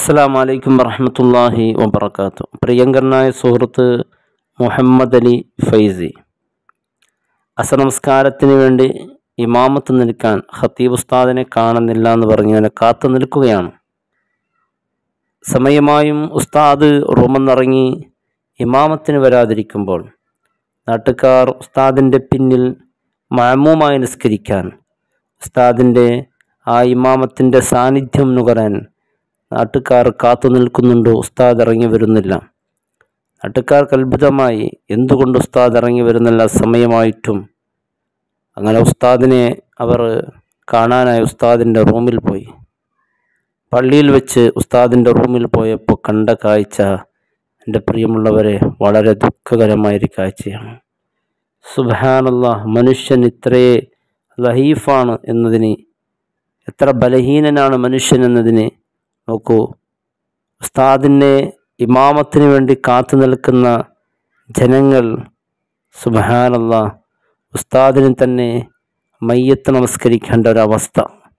അസ്സാം വലൈക്കും വറഹമത്തല്ലാഹി വബർക്കാത്തു പ്രിയങ്കരനായ സുഹൃത്ത് മുഹമ്മദ് അലി ഫൈസി അസനമസ്കാരത്തിന് വേണ്ടി ഇമാമത്ത് നിൽക്കാൻ ഖത്തീബ് ഉസ്താദിനെ കാണുന്നില്ല എന്ന് പറഞ്ഞ് അങ്ങനെ കാത്തു നിൽക്കുകയാണ് സമയമായും ഉസ്താദ് റൂമെന്നിറങ്ങി ഇമാമത്തിന് വരാതിരിക്കുമ്പോൾ നാട്ടുകാർ ഉസ്താദിൻ്റെ പിന്നിൽ മാമൂമായി നിസ്കരിക്കാൻ ഉസ്താദിൻ്റെ ആ ഇമാമത്തിൻ്റെ സാന്നിധ്യം നുകരാൻ നാട്ടുകാർ കാത്തു നിൽക്കുന്നുണ്ടോ ഉസ്താദ് ഇറങ്ങി വരുന്നില്ല നാട്ടുകാർക്ക് അത്ഭുതമായി എന്തുകൊണ്ട് ഉസ്താദ് ഇറങ്ങി വരുന്നില്ല സമയമായിട്ടും അങ്ങനെ ഉസ്താദിനെ അവർ കാണാനായി ഉസ്താദിൻ്റെ റൂമിൽ പോയി പള്ളിയിൽ വെച്ച് ഉസ്താദിൻ്റെ റൂമിൽ പോയപ്പോൾ കണ്ട കാഴ്ച എൻ്റെ പ്രിയമുള്ളവരെ വളരെ ദുഃഖകരമായൊരു കാഴ്ചയാണ് സുബാനല്ല മനുഷ്യൻ ഇത്രയേ ലഹീഫാണ് എന്നതിന് എത്ര ബലഹീനനാണ് മനുഷ്യൻ എന്നതിന് നോക്കൂ ഉസ്താദിനെ ഇമാമത്തിന് വേണ്ടി കാത്തു നിൽക്കുന്ന ജനങ്ങൾ സുബഹാനല്ല ഉസ്താദിന് തന്നെ മയ്യത്ത് നമസ്കരിക്കേണ്ട ഒരവസ്ഥ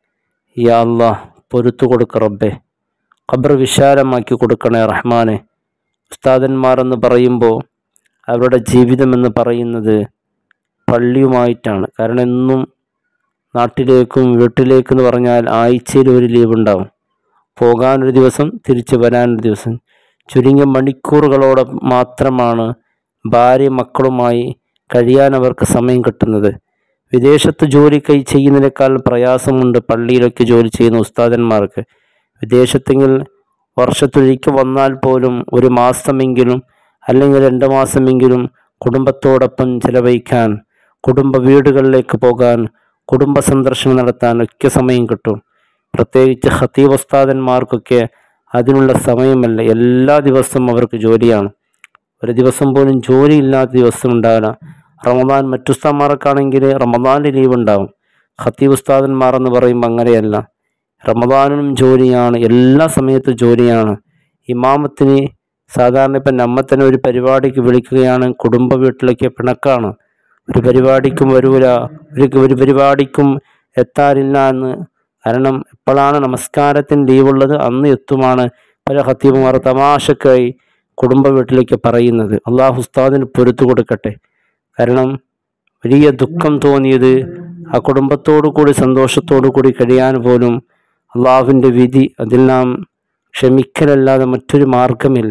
യാ അല്ലാ പൊരുത്തു കൊടുക്ക റബ്ബെ ഖബർ വിശാലമാക്കി കൊടുക്കണേ റഹ്മാനെ ഉസ്താദന്മാരെന്ന് പറയുമ്പോൾ അവരുടെ ജീവിതമെന്ന് പറയുന്നത് പള്ളിയുമായിട്ടാണ് കാരണം എന്നും നാട്ടിലേക്കും വീട്ടിലേക്കെന്ന് പറഞ്ഞാൽ ആഴ്ചയിൽ ഒരു ലീവ് ഉണ്ടാവും പോകാനൊരു ദിവസം തിരിച്ചു വരാനൊരു ദിവസം ചുരുങ്ങിയ മണിക്കൂറുകളോടെ മാത്രമാണ് ഭാര്യ മക്കളുമായി കഴിയാൻ അവർക്ക് സമയം കിട്ടുന്നത് വിദേശത്ത് ജോലി കൈ ചെയ്യുന്നതിനേക്കാൾ പ്രയാസമുണ്ട് പള്ളിയിലൊക്കെ ജോലി ചെയ്യുന്ന ഉസ്താദന്മാർക്ക് വിദേശത്തെങ്കിൽ വർഷത്തൊരിക്കൽ വന്നാൽ പോലും ഒരു മാസമെങ്കിലും അല്ലെങ്കിൽ രണ്ട് മാസമെങ്കിലും കുടുംബത്തോടൊപ്പം ചിലവഴിക്കാൻ കുടുംബ വീടുകളിലേക്ക് പോകാൻ കുടുംബ സന്ദർശനം നടത്താൻ ഒക്കെ സമയം കിട്ടും പ്രത്യേകിച്ച് ഖത്തീബ് ഉസ്താദന്മാർക്കൊക്കെ അതിനുള്ള സമയമല്ല എല്ലാ ദിവസവും അവർക്ക് ജോലിയാണ് ഒരു ദിവസം പോലും ജോലി ഇല്ലാത്ത ദിവസം ഉണ്ടാവില്ല റമദാൻ മറ്റുസ്താന്മാർക്കാണെങ്കിൽ റമദാനിൽ ലീവ് ഉണ്ടാവും ഖത്തീബ് ഉസ്താദന്മാർ എന്ന് പറയുമ്പോൾ അങ്ങനെയല്ല റമദാനിനും ജോലിയാണ് എല്ലാ സമയത്തും ജോലിയാണ് ഇമാമത്തിന് സാധാരണ ഇപ്പം നമ്മ തന്നെ ഒരു പരിപാടിക്ക് വിളിക്കുകയാണ് കുടുംബ വീട്ടിലേക്ക് പിണക്കാണ് ഒരു പരിപാടിക്കും വരൂല ഒരു ഒരു പരിപാടിക്കും എത്താറില്ല എന്ന് കാരണം എപ്പോഴാണ് നമസ്കാരത്തിന് ലീവുള്ളത് അന്ന് എത്തുമാണ് പല ഹത്തീബുമാർ തമാശക്കായി കുടുംബ വീട്ടിലേക്ക് പറയുന്നത് അള്ളാഹു ഉസ്താദിന് പൊരുത്തു കൊടുക്കട്ടെ കാരണം വലിയ ദുഃഖം തോന്നിയത് ആ കുടുംബത്തോടു കൂടി സന്തോഷത്തോടു കൂടി കഴിയാൻ പോലും അള്ളാഹുവിൻ്റെ വിധി അതിൽ നാം ക്ഷമിക്കലല്ലാതെ മറ്റൊരു മാർഗമില്ല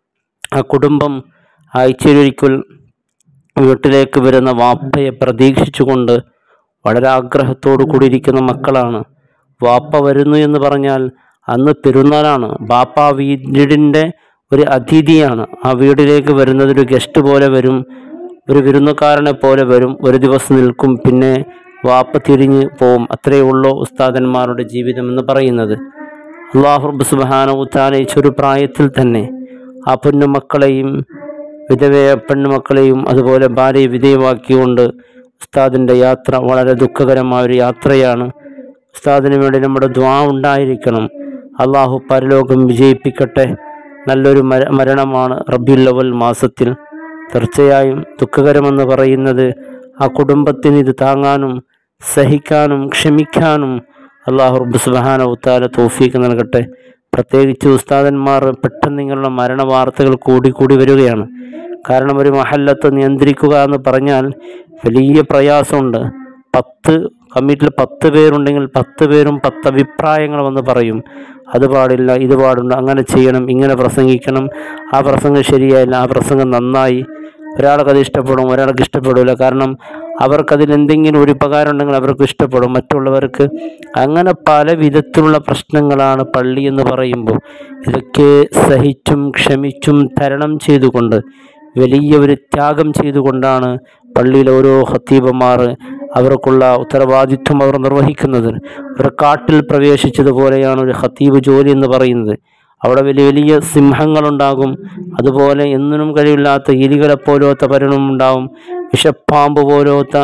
ആ കുടുംബം ആഴ്ചയിലൊരിക്കൽ വീട്ടിലേക്ക് വരുന്ന വാപ്പയെ പ്രതീക്ഷിച്ചുകൊണ്ട് വളരെ ആഗ്രഹത്തോടു കൂടിയിരിക്കുന്ന മക്കളാണ് വാപ്പ വരുന്നു എന്ന് പറഞ്ഞാൽ അന്ന് പെരുന്നാളാണ് ബാപ്പ ആ വീടിൻ്റെ ഒരു അതിഥിയാണ് ആ വീട്ടിലേക്ക് വരുന്നത് ഒരു ഗസ്റ്റ് പോലെ വരും ഒരു വിരുന്നുകാരനെ പോലെ വരും ഒരു ദിവസം നിൽക്കും പിന്നെ വാപ്പ തിരിഞ്ഞ് പോവും അത്രയേ ഉള്ളൂ ഉസ്താദന്മാരുടെ ജീവിതം എന്ന് പറയുന്നത് അള്ളാഹു റബ്ബ് സുബ്ഹാനഹു തആല ഈ ചെറു പ്രായത്തിൽ തന്നെ ആ പൊന്നുമക്കളെയും വിധവയ പെണ്ണുമക്കളെയും അതുപോലെ ഭാര്യയെ വിധേയമാക്കിക്കൊണ്ട് ഉസ്താദിൻ്റെ യാത്ര വളരെ ദുഃഖകരമായ ഒരു യാത്രയാണ് ഉസ്താദിന് വേണ്ടി നമ്മുടെ ദ്വാ ഉണ്ടായിരിക്കണം അള്ളാഹു പരലോകം വിജയിപ്പിക്കട്ടെ നല്ലൊരു മര മരണമാണ് റബ്ബിയുൽ അവൽ മാസത്തിൽ തീർച്ചയായും ദുഃഖകരമെന്ന് പറയുന്നത് ആ കുടുംബത്തിന് ഇത് താങ്ങാനും സഹിക്കാനും ക്ഷമിക്കാനും അള്ളാഹു റബ്ബ് സുബാന ഉത്താല തോഫീക്ക് നൽകട്ടെ പ്രത്യേകിച്ച് ഉസ്താദന്മാർ പെട്ടെന്ന് നിങ്ങളുടെ മരണ വാർത്തകൾ കൂടി കൂടി വരികയാണ് കാരണം ഒരു മഹല്ലത്ത് നിയന്ത്രിക്കുക എന്ന് പറഞ്ഞാൽ വലിയ പ്രയാസമുണ്ട് പത്ത് കമ്മിറ്റിയിൽ പത്ത് പേരുണ്ടെങ്കിൽ പത്ത് പേരും പത്ത് അഭിപ്രായങ്ങൾ വന്ന് പറയും അത് പാടില്ല ഇത് പാടില്ല അങ്ങനെ ചെയ്യണം ഇങ്ങനെ പ്രസംഗിക്കണം ആ പ്രസംഗം ശരിയായില്ല ആ പ്രസംഗം നന്നായി ഒരാൾക്കത് ഇഷ്ടപ്പെടും ഒരാൾക്ക് ഇഷ്ടപ്പെടില്ല കാരണം അവർക്കതിൽ എന്തെങ്കിലും ഒരു ഉപകാരം ഉണ്ടെങ്കിൽ അവർക്ക് ഇഷ്ടപ്പെടും മറ്റുള്ളവർക്ക് അങ്ങനെ പല വിധത്തിലുള്ള പ്രശ്നങ്ങളാണ് പള്ളി എന്ന് പറയുമ്പോൾ ഇതൊക്കെ സഹിച്ചും ക്ഷമിച്ചും തരണം ചെയ്തുകൊണ്ട് വലിയ ഒരു ത്യാഗം ചെയ്തുകൊണ്ടാണ് പള്ളിയിലെ ഓരോ ഹത്തീബന്മാർ അവർക്കുള്ള ഉത്തരവാദിത്വം അവർ നിർവഹിക്കുന്നത് ഒരു കാട്ടിൽ പ്രവേശിച്ചതുപോലെയാണ് ഒരു ഹത്തീബ് ജോലി എന്ന് പറയുന്നത് അവിടെ വലിയ വലിയ സിംഹങ്ങളുണ്ടാകും അതുപോലെ എന്നിനും കഴിവില്ലാത്ത എലികളെ പോലത്തെ പലരും ഉണ്ടാവും വിഷപ്പാമ്പ് പോലത്തെ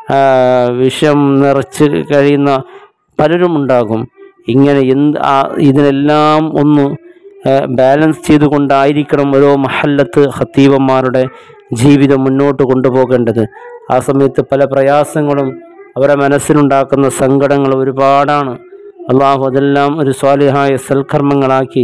വിഷം നിറച്ച് കഴിയുന്ന പലരും ഉണ്ടാകും ഇങ്ങനെ എന്ത് ആ ഇതിനെല്ലാം ഒന്ന് ബാലൻസ് ചെയ്തുകൊണ്ടായിരിക്കണം ഓരോ മഹല്ലത്ത് ഹത്തീബന്മാരുടെ ജീവിതം മുന്നോട്ട് കൊണ്ടുപോകേണ്ടത് ആ സമയത്ത് പല പ്രയാസങ്ങളും അവരുടെ മനസ്സിലുണ്ടാക്കുന്ന സങ്കടങ്ങൾ ഒരുപാടാണ് അള്ളാഹു അതെല്ലാം ഒരു സ്വാലിഹായ സൽക്കർമ്മങ്ങളാക്കി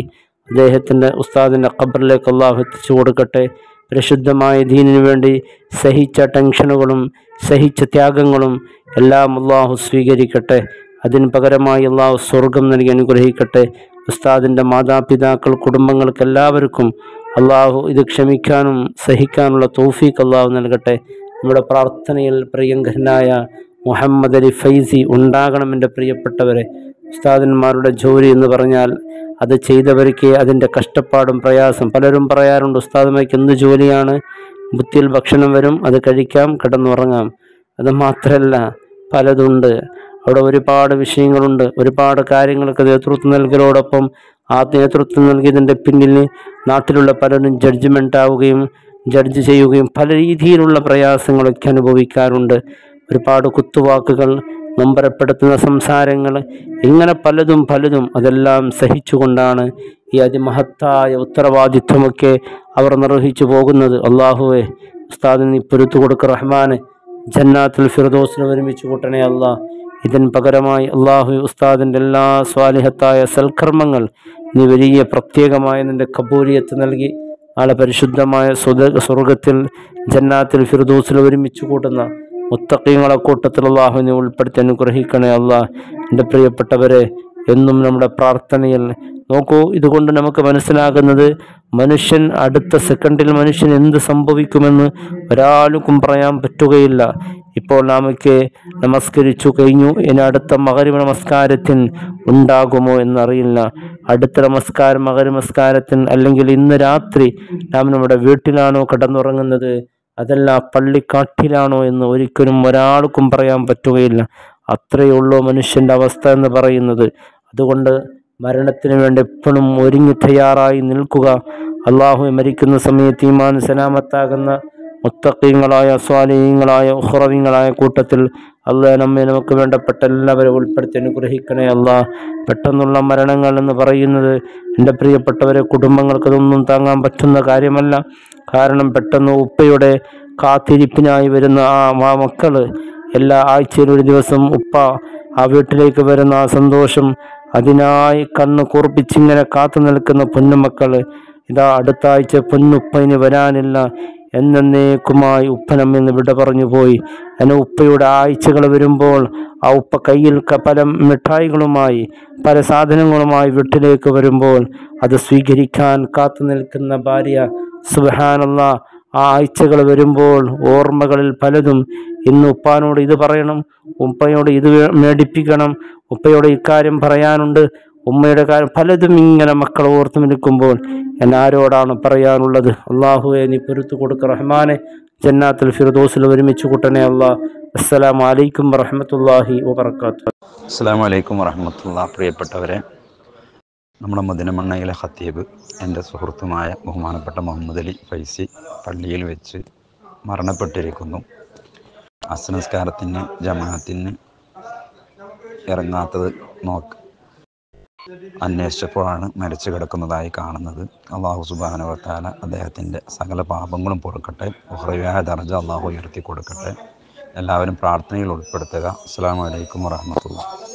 അദ്ദേഹത്തിൻ്റെ ഉസ്താദിൻ്റെ ഖബറിലേക്ക് അള്ളാഹു എത്തിച്ചു കൊടുക്കട്ടെ പരിശുദ്ധമായ ദീനിനു വേണ്ടി സഹിച്ച ടെൻഷനുകളും സഹിച്ച ത്യാഗങ്ങളും എല്ലാം അള്ളാഹു സ്വീകരിക്കട്ടെ അതിന് പകരമായി അള്ളാഹു സ്വർഗം നൽകി അനുഗ്രഹിക്കട്ടെ ഉസ്താദിൻ്റെ മാതാപിതാക്കൾ കുടുംബങ്ങൾക്ക് എല്ലാവർക്കും അള്ളാഹു ഇത് ക്ഷമിക്കാനും സഹിക്കാനുള്ള തൗഫീഖ് അള്ളാഹു നൽകട്ടെ നമ്മുടെ പ്രാർത്ഥനയിൽ പ്രിയങ്കരനായ മുഹമ്മദ് അലി ഫൈസി ഉണ്ടാകണം എൻ്റെ പ്രിയപ്പെട്ടവരെ ഉസ്താദന്മാരുടെ ജോലി എന്ന് പറഞ്ഞാൽ അത് ചെയ്തവർക്ക് അതിൻ്റെ കഷ്ടപ്പാടും പ്രയാസം പലരും പറയാറുണ്ട് ഉസ്താദുമാർക്ക് എന്ത് ജോലിയാണ് ബുദ്ധിയിൽ ഭക്ഷണം വരും അത് കഴിക്കാം കിടന്നുറങ്ങാം അത് മാത്രമല്ല പലതുണ്ട് അവിടെ ഒരുപാട് വിഷയങ്ങളുണ്ട് ഒരുപാട് കാര്യങ്ങൾക്ക് നേതൃത്വം നൽകലോടൊപ്പം ആ നേതൃത്വം നൽകിയതിൻ്റെ പിന്നിൽ നാട്ടിലുള്ള പലരും ജഡ്ജ്മെൻ്റ് ആവുകയും ജഡ്ജ് ചെയ്യുകയും പല രീതിയിലുള്ള പ്രയാസങ്ങളൊക്കെ അനുഭവിക്കാറുണ്ട് ഒരുപാട് കുത്തുവാക്കുകൾ നൊമ്പരപ്പെടുത്തുന്ന സംസാരങ്ങൾ ഇങ്ങനെ പലതും പലതും അതെല്ലാം സഹിച്ചുകൊണ്ടാണ് ഈ അതിമഹത്തായ ഉത്തരവാദിത്വമൊക്കെ അവർ നിർവഹിച്ചു പോകുന്നത് അള്ളാഹുവെ ഉസ്താദിന് നീ പൊരുത്തു കൊടുക്ക റഹ്മാനെ ജന്നാത്തുൽ ഫിർദോസിന് ഒരുമിച്ച് കൂട്ടണേ അല്ലാ ഇതിന് പകരമായി അള്ളാഹു ഉസ്താദിൻ്റെ എല്ലാ സ്വാലിഹത്തായ സൽക്കർമ്മങ്ങൾ നീ വലിയ പ്രത്യേകമായ നിന്റെ കബൂലിയത്ത് നൽകി നാളെ പരിശുദ്ധമായ സ്വത സ്വർഗത്തിൽ ജന്നാത്തിൽ ഫിർദൂസിൽ ഒരുമിച്ച് കൂട്ടുന്ന മുത്തക്കീങ്ങളെ കൂട്ടത്തിൽ അള്ളാഹുവിനെ ഉൾപ്പെടുത്തി അനുഗ്രഹിക്കണേ അള്ളാഹ് എൻ്റെ പ്രിയപ്പെട്ടവരെ എന്നും നമ്മുടെ പ്രാർത്ഥനയിൽ നോക്കൂ ഇതുകൊണ്ട് നമുക്ക് മനസ്സിലാകുന്നത് മനുഷ്യൻ അടുത്ത സെക്കൻഡിൽ മനുഷ്യൻ എന്ത് സംഭവിക്കുമെന്ന് ഒരാൾക്കും പറയാൻ പറ്റുകയില്ല ഇപ്പോൾ നമുക്ക് നമസ്കരിച്ചു കഴിഞ്ഞു ഇനി അടുത്ത മകരി നമസ്കാരത്തിന് ഉണ്ടാകുമോ എന്നറിയില്ല അടുത്ത നമസ്കാരം മകരി നമസ്കാരത്തിന് അല്ലെങ്കിൽ ഇന്ന് രാത്രി നാം നമ്മുടെ വീട്ടിലാണോ കിടന്നുറങ്ങുന്നത് അതല്ല പള്ളിക്കാട്ടിലാണോ എന്ന് ഒരിക്കലും ഒരാൾക്കും പറയാൻ പറ്റുകയില്ല അത്രയേ ഉള്ളൂ മനുഷ്യൻ്റെ അവസ്ഥ എന്ന് പറയുന്നത് അതുകൊണ്ട് മരണത്തിന് വേണ്ടി എപ്പോഴും ഒരുങ്ങി തയ്യാറായി നിൽക്കുക അള്ളാഹു മരിക്കുന്ന സമയത്ത് ഈമാൻ സലാമത്താകുന്ന മുത്തക്കീങ്ങളായ സ്വാലീയങ്ങളായ ഉഹ്റവിങ്ങളായ കൂട്ടത്തിൽ അള്ളാഹ് നമ്മെ നമുക്ക് വേണ്ടപ്പെട്ട എല്ലാവരും ഉൾപ്പെടുത്തി അനുഗ്രഹിക്കണേ അള്ളാഹ് പെട്ടെന്നുള്ള മരണങ്ങൾ എന്ന് പറയുന്നത് എൻ്റെ പ്രിയപ്പെട്ടവരെ കുടുംബങ്ങൾക്ക് ഇതൊന്നും താങ്ങാൻ പറ്റുന്ന കാര്യമല്ല കാരണം പെട്ടെന്ന് ഉപ്പയുടെ കാത്തിരിപ്പിനായി വരുന്ന ആ ആ മക്കള് എല്ലാ ആഴ്ചയിലും ഒരു ദിവസം ഉപ്പ ആ വീട്ടിലേക്ക് വരുന്ന ആ സന്തോഷം അതിനായി കണ്ണ് കൂർപ്പിച്ചിങ്ങനെ കാത്തു നിൽക്കുന്ന പൊന്നുമക്കള് ഇതാ അടുത്ത ആഴ്ച പൊന്നുപ്പ ഇനി വരാനില്ല എന്നേക്കുമായി ഉപ്പനമ്മിൽ നിന്ന് വിട പറഞ്ഞു പോയി എന്നെ ഉപ്പയുടെ ആഴ്ചകൾ വരുമ്പോൾ ആ ഉപ്പ കയ്യിൽ ക- പല മിഠായികളുമായി പല സാധനങ്ങളുമായി വീട്ടിലേക്ക് വരുമ്പോൾ അത് സ്വീകരിക്കാൻ കാത്തു നിൽക്കുന്ന ഭാര്യ സുബഹാനല്ല ആ ആഴ്ചകൾ വരുമ്പോൾ ഓർമ്മകളിൽ പലതും ഇന്ന് ഉപ്പാനോട് ഇത് പറയണം ഉപ്പയോട് ഇത് വേ- മേടിപ്പിക്കണം ഉപ്പയോട് ഇക്കാര്യം പറയാനുണ്ട് ഉമ്മയുടെ കാര്യം പലതും ഇങ്ങനെ മക്കൾ ഓർത്തു നിൽക്കുമ്പോൾ ഞാൻ ആരോടാണ് പറയാനുള്ളത് അള്ളാഹുവെ നീ പൊരുത്തു കൊടുക്ക റഹ്മാനെ ജന്നാത്തുൽ ഫിർദോസിൽ ഒരുമിച്ച് കൂട്ടണേ അള്ളാഹ് അസ്സലാമു അലൈക്കും വറഹ്മത്തുള്ളാഹി വബർക്കാത്തു അസ്സാം വലൈക്കും വറഹമത്തുള്ള പ്രിയപ്പെട്ടവരെ നമ്മുടെ മദിനമണ്ണയിലെ ഖത്തീബ് എൻ്റെ സുഹൃത്തുമായ ബഹുമാനപ്പെട്ട മുഹമ്മദ് അലി ഫൈസി പള്ളിയിൽ വെച്ച് മരണപ്പെട്ടിരിക്കുന്നു അസ്നസ്കാരത്തിന് ജമാഅത്തിന് ഇറങ്ങാത്തത് നോക്ക് അന്വേഷിച്ചപ്പോഴാണ് മരിച്ചു കിടക്കുന്നതായി കാണുന്നത് അള്ളാഹു സുബാനുവത്താല അദ്ദേഹത്തിൻ്റെ സകല പാപങ്ങളും പൊറുക്കട്ടെ ഉഹ്റയായ ദർജ അള്ളാഹു ഉയർത്തി കൊടുക്കട്ടെ എല്ലാവരും പ്രാർത്ഥനയിൽ ഉൾപ്പെടുത്തുക അസ്സാം വലൈക്കും വറഹമത്തുള്ള